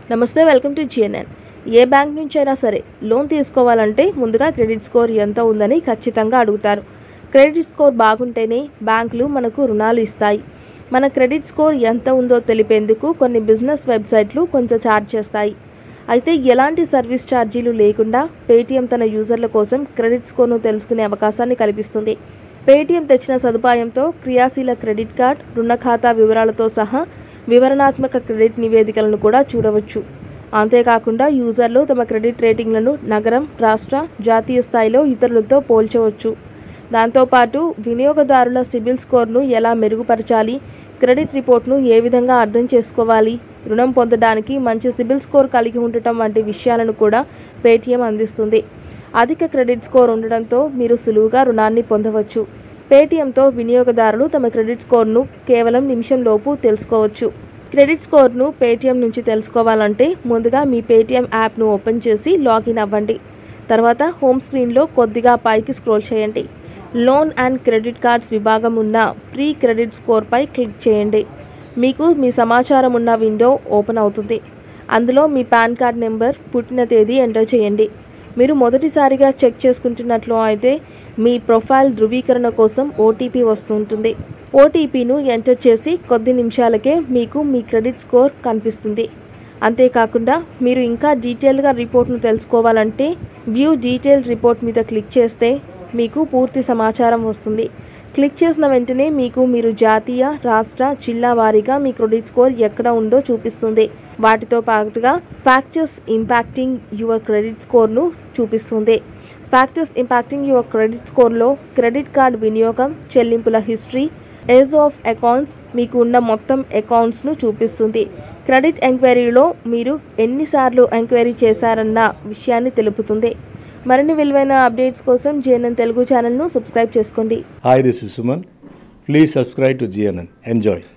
నమస్తే welcome to GNN ఏ bank నుంచి అయినా సరే లోన్ తీసుకోవాలంటే ముందుగా క్రెడిట్ స్కోర్ ఎంత ఉందని ఖచ్చితంగా అడుగుతారు క్రెడిట్ స్కోర్ బాగుంటేనే బ్యాంకులు మనకు రుణాలు ఇస్తాయి మన క్రెడిట్ స్కోర్ ఎంత ఉందో తెలిపేందుకు కొన్ని బిజినెస్ వెబ్సైట్లు కొంత ఛార్జ్ చేస్తాయి అయితే ఎలాంటి సర్వీస్ ఛార్జీలు లేకుండా పేటీఎం తన యూజర్ల కోసం క్రెడిట్ స్కోర్ను తెలుసుకునే అవకాశాన్ని కల్పిస్తుంది పేటీఎం తెచ్చిన సదుపాయంతో క్రియాశీల క్రెడిట్ కార్డ్ రుణ ఖాతా వివరాలతో సహా వివరణాత్మక క్రెడిట్ నివేదికలను కూడా చూడవచ్చు అంతేకాకుండా యూజర్లు తమ క్రెడిట్ రేటింగ్లను నగరం రాష్ట్ర జాతీయ స్థాయిలో ఇతరులతో పోల్చవచ్చు దాంతోపాటు వినియోగదారుల సిబిల్ స్కోర్ను ఎలా మెరుగుపరచాలి క్రెడిట్ రిపోర్ట్ను ఏ విధంగా అర్థం చేసుకోవాలి రుణం పొందడానికి మంచి సిబిల్ స్కోర్ కలిగి ఉండటం వంటి విషయాలను కూడా పేటీఎం అందిస్తుంది అధిక క్రెడిట్ స్కోర్ ఉండడంతో మీరు సులువుగా రుణాన్ని పొందవచ్చు పేటీఎంతో వినియోగదారులు తమ క్రెడిట్ స్కోర్ను కేవలం నిమిషంలోపు తెలుసుకోవచ్చు క్రెడిట్ స్కోర్ను పేటీఎం నుంచి తెలుసుకోవాలంటే ముందుగా మీ పేటీఎం యాప్ను ఓపెన్ చేసి లాగిన్ అవ్వండి తర్వాత హోమ్ స్క్రీన్లో కొద్దిగా పైకి స్క్రోల్ చేయండి లోన్ అండ్ క్రెడిట్ కార్డ్స్ విభాగం ఉన్న ప్రీ క్రెడిట్ స్కోర్పై క్లిక్ చేయండి మీకు మీ సమాచారం ఉన్న విండో ఓపెన్ అవుతుంది అందులో మీ పాన్ కార్డ్ నెంబర్ పుట్టిన తేదీ ఎంటర్ చేయండి మీరు మొదటిసారిగా చెక్ చేసుకుంటున్నట్లు అయితే మీ ప్రొఫైల్ ధృవీకరణ కోసం ఓటీపీ వస్తుంటుంది ఓటీపీను ఎంటర్ చేసి కొద్ది నిమిషాలకే మీకు మీ క్రెడిట్ స్కోర్ కనిపిస్తుంది అంతేకాకుండా మీరు ఇంకా డీటెయిల్గా రిపోర్ట్ను తెలుసుకోవాలంటే వ్యూ డీటెయిల్ రిపోర్ట్ మీద క్లిక్ చేస్తే మీకు పూర్తి సమాచారం వస్తుంది క్లిక్ చేసిన వెంటనే మీకు మీరు జాతీయ రాష్ట్ర జిల్లా వారీగా మీ క్రెడిట్ స్కోర్ ఎక్కడ ఉందో చూపిస్తుంది వాటితో పాటుగా ఫ్యాక్టర్స్ ఇంపాక్టింగ్ యువర్ క్రెడిట్ స్కోర్ను చూపిస్తుంది ఫ్యాక్టర్స్ ఇంపాక్టింగ్ యువర్ క్రెడిట్ స్కోర్లో క్రెడిట్ కార్డ్ వినియోగం చెల్లింపుల హిస్టరీ ఏజ్ ఆఫ్ అకౌంట్స్ మీకు ఉన్న మొత్తం అకౌంట్స్ను చూపిస్తుంది క్రెడిట్ ఎంక్వైరీలో మీరు ఎన్నిసార్లు ఎంక్వైరీ చేశారన్న విషయాన్ని తెలుపుతుంది మరిన్ని విలువైన అప్డేట్స్ కోసం జేఎన్ఎన్ తెలుగు ఛానల్ను సబ్స్క్రైబ్ చేసుకోండి Hi, this is Suman. Please subscribe to GNN. Enjoy.